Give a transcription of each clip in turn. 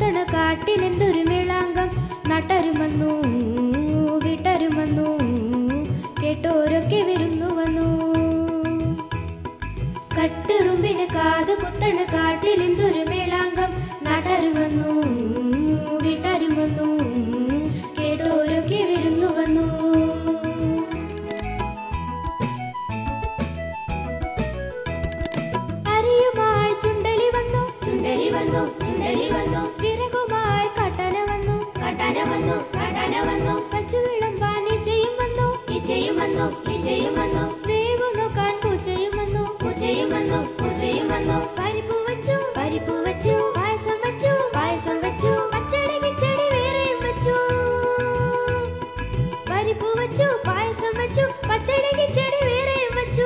കുത്തണ കാട്ടിലെന്തൊരു മേളാങ്കം നട്ടരും വന്നു വീട്ടരും വന്നു കേട്ടോരൊക്കെ വിരുന്നു വന്നു കട്ടുറുമ്പിന് കാത് കുത്തണ കാട്ടിലെന്തൊരു മേളാങ്കം നട്ടരും വന്നു വീട്ടരും വന്നു കേട്ടോരൊക്കെ വിരുന്നു വന്നു അരിയുമായി ചുണ്ടലി വന്നു ചുണ്ടലി വന്നു ചുണ്ടലി വന്നു വിറകുമായി കാട്ടാന വന്നു കാട്ടാന വന്നു കാട്ടാന വന്നു പച്ചു വിളമ്പാൻ ഇച്ചയും വന്നു ഇച്ചയും വന്നു ഇച്ചയും വന്നു വേവു നോക്കാൻ പൂച്ചയും വന്നു പൂച്ചയും വന്നു പൂച്ചയും വന്നു പരിപ്പ് വച്ചു പരിപ്പ് വച്ചു പായസം വച്ചു പായസം വച്ചു പച്ചടി കിച്ചടി വേറെയും വച്ചു പരിപ്പ് വച്ചു പായസം വച്ചു പച്ചടി കിച്ചടി വേറെയും വച്ചു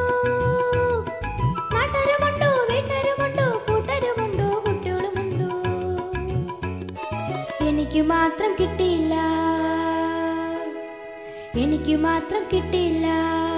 നാട്ടരുമുണ്ടോ വീട്ടരുമുണ്ടോ കൂട്ടരുമുണ്ടോ കുട്ടികളുമുണ്ടോ എനിക്ക് മാത്രം കിട്ടിയില്ല എനിക്ക് മാത്രം കിട്ടിയില്ല